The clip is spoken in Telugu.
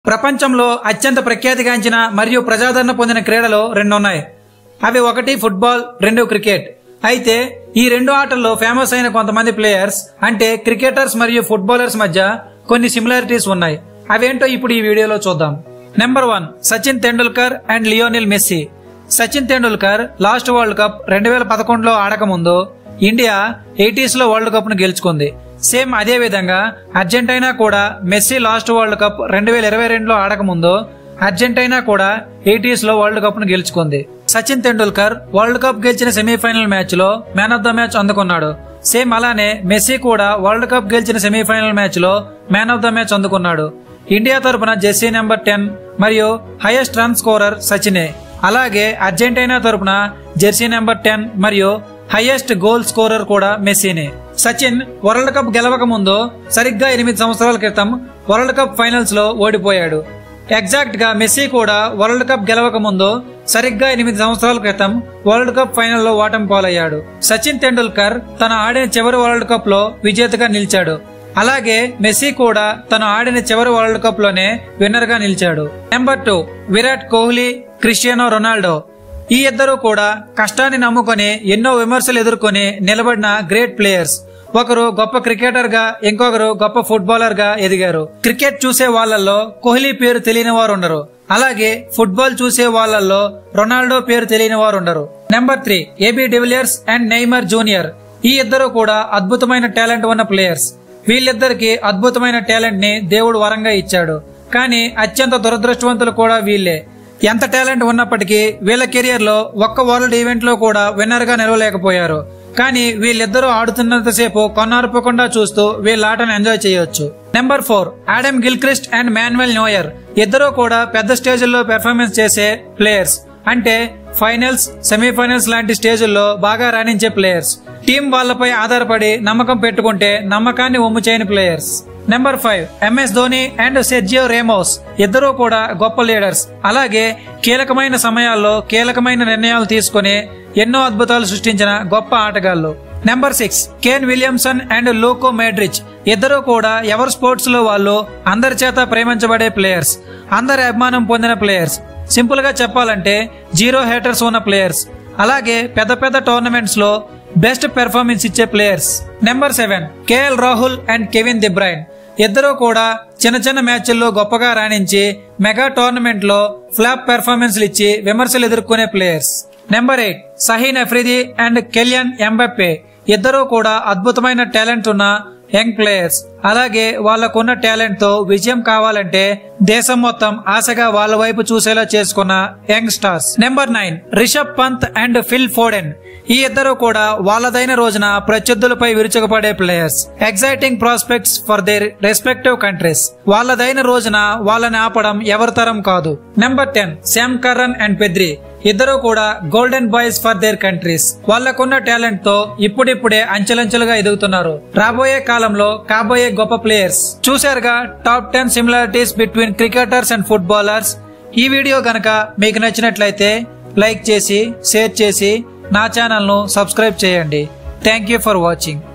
ప్రపంచంలో అత్యంత ప్రఖ్యాతిగాంచిన మరియు ప్రజాదరణ పొందిన క్రీడలు రెండు ఉన్నాయి అవి ఒకటి ఫుట్బాల్ రెండు క్రికెట్ అయితే ఈ రెండు ఆటల్లో ఫేమస్ అయిన కొంతమంది ప్లేయర్స్ అంటే క్రికెటర్స్ మరియు ఫుట్బాలర్స్ మధ్య కొన్ని సిమిలారిటీస్ ఉన్నాయి అవేంటో ఇప్పుడు ఈ వీడియోలో చూద్దాం number one Sachin Tendulkar and Lionel Messi Sachin Tendulkar last world cup రెండు వేల పదకొండులో ఆడకముందు ఇండియా ఎయిటీస్ లో వరల్డ్ కప్ ను గెలుచుకుంది సేమ్ అదే విధంగా అర్జెంటైనా కూడా మెస్సీ లాస్ట్ వరల్డ్ కప్ రెండు వేల ఇరవై రెండులో ఆడకముందు అర్జెంటైనా కూడా ఎయిటీస్ లో వరల్డ్ కప్ ను గెలుచుకుంది సచిన్ తెండూల్కర్ వరల్డ్ కప్ గెలిచిన సెమీఫైనల్ మ్యాచ్ లో మ్యాన్ ఆఫ్ ద మ్యాచ్ అందుకున్నాడు సేమ్ అలానే మెస్సీ కూడా వరల్డ్ కప్ గెలిచిన సెమీఫైనల్ మ్యాచ్ లో మ్యాన్ ఆఫ్ ద మ్యాచ్ అందుకున్నాడు ఇండియా తరపున జెర్సీ నెంబర్ టెన్ మరియు హైయెస్ట్ రన్ స్కోరర్ సచినే అలాగే అర్జెంటీనా తరపున జెర్సీ నెంబర్ టెన్ మరియు హైయెస్ట్ గోల్ స్కోరర్ కూడా మెస్సీనే సచిన్ వరల్డ్ కప్ గెలవక ముందు సరిగ్గా ఎనిమిది సంవత్సరాల క్రితం వరల్డ్ కప్ ఫైనల్స్ లో ఓడిపోయాడు ఎగ్జాక్ట్ గా మెస్సీ కూడా వరల్డ్ కప్ గెలవక ముందు సరిగ్గా ఎనిమిది సంవత్సరాల క్రితం వరల్డ్ కప్ ఫైనల్లో ఓటమి పాలయ్యాడు సచిన్ తెండూల్కర్ తన ఆడిన చివరి వరల్డ్ కప్ లో విజేతగా నిలిచాడు అలాగే మెస్సీ కూడా తను ఆడిన చివరి వరల్డ్ కప్ లోనే విన్నర్ గా నిలిచాడు number two Virat Kohli Cristiano Ronaldo ఈ ఇద్దరు కూడా కష్టాన్ని నమ్ముకొని ఎన్నో విమర్శలు ఎదుర్కొని నిలబడిన గ్రేట్ ప్లేయర్స్ ఒకరు గొప్ప క్రికెటర్ గా ఇంకొకరు గొప్ప ఫుట్బాలర్ గా ఎదిగారు క్రికెట్ చూసే వాళ్ళల్లో కోహ్లీ పేరు తెలియని వారు ఉండరు అలాగే ఫుట్బాల్ చూసే వాళ్ళల్లో రొనాల్డో పేరు తెలియని వారు ఉండరు number three AB de Villiers and Neymar junior ఈ ఇద్దరు కూడా అద్భుతమైన టాలెంట్ ఉన్న ప్లేయర్స్ వీళ్ళిద్దరికి అద్భుతమైన టాలెంట్ ని దేవుడు వరంగా ఇచ్చాడు కానీ అత్యంత దురదృష్టవంతులు కూడా వీళ్ళే ఎంత టాలెంట్ ఉన్నప్పటికీ వీళ్ళ కెరియర్ లో ఒక్క వరల్డ్ ఈవెంట్ లో కూడా విన్నర్ గా నిలవలేకపోయారు కానీ వీళ్ళిద్దరూ ఆడుతున్నంతసేపు కొన్నార్పకుండా చూస్తూ వీళ్ళ ఆటను ఎంజాయ్ చేయొచ్చు number four Adam Gilchrist and Manuel Neuer ఇద్దరూ కూడా పెద్ద స్టేజ్ల్లో పెర్ఫార్మెన్స్ చేసే ప్లేయర్స్ అంటే ఫైనల్స్ సెమీఫైనల్స్ లాంటి స్టేజ్ల్లో బాగా రాణించే ప్లేయర్స్ టీం వాళ్ళపై ఆధారపడి నమ్మకం పెట్టుకుంటే నమ్మకాన్ని ఒమ్ము చేయని players number five MS Dhoni and Sergio Ramos ఇద్దరూ కూడా గొప్ప లీడర్స్ అలాగే కీలకమైన సమయాల్లో కీలకమైన నిర్ణయాలు తీసుకుని ఎన్నో అద్భుతాలు సృష్టించిన గొప్ప ఆటగాళ్లు number six Kane Williamson and Luka Modric ఇద్దరూ కూడా ఎవరి స్పోర్ట్స్ లో వాళ్ళు అందరి చేత ప్రేమించబడే ప్లేయర్స్ అందరి అభిమానం పొందిన ప్లేయర్స్ సింపుల్ గా చెప్పాలంటే జీరో హేటర్స్ ఉన్న ప్లేయర్స్ అలాగే పెద్ద పెద్ద టోర్నమెంట్స్ లో బెస్ట్ పెర్ఫార్మెన్స్ ఇచ్చే players number seven KL Rahul and Kevin De Bruyne ఇద్దరూ కూడా చిన్న చిన్న మ్యాచ్ల్లో గొప్పగా రాణించి మెగా టోర్నమెంట్ లో ఫ్లాప్ పెర్ఫార్మెన్స్లు ఇచ్చి విమర్శలు ఎదుర్కొనే players number eight Shaheen Afridi and Kylian Mbappe ఇద్దరూ కూడా అద్భుతమైన టాలెంట్ ఉన్న యంగ్ ప్లేయర్స్ అలాగే వాళ్ళకున్న టాలెంట్ తో విజయం కావాలంటే దేశం మొత్తం ఆశగా వాళ్ళ వైపు చూసేలా చేసుకున్న young stars number nine Rishabh Pant and Phil Foden ఈ ఇద్దరు కూడా వాళ్ళదైన రోజున ప్రత్యర్థులపై విరుచుకుపడే players exciting prospects for their respective countries వాళ్ళదైన రోజున వాళ్ళని ఆపడం ఎవరి తరం కాదు number ten Sam Curran and Pedri ఇద్దరు కూడా golden boys for their countries వాళ్ళకున్న టాలెంట్ తో ఇప్పుడిప్పుడే అంచెలంచెలుగా ఎదుగుతున్నారు రాబోయే కాలంలో కాబోయే గొప్ప ప్లేయర్స్ చూశారుగా top ten similarities between cricketers and footballers ఈ వీడియో గనక మీకు నచ్చినట్లయితే లైక్ చేసి షేర్ చేసి నా ఛానల్ను సబ్స్క్రైబ్ చేయండి థ్యాంక్ యూ ఫర్ వాచింగ్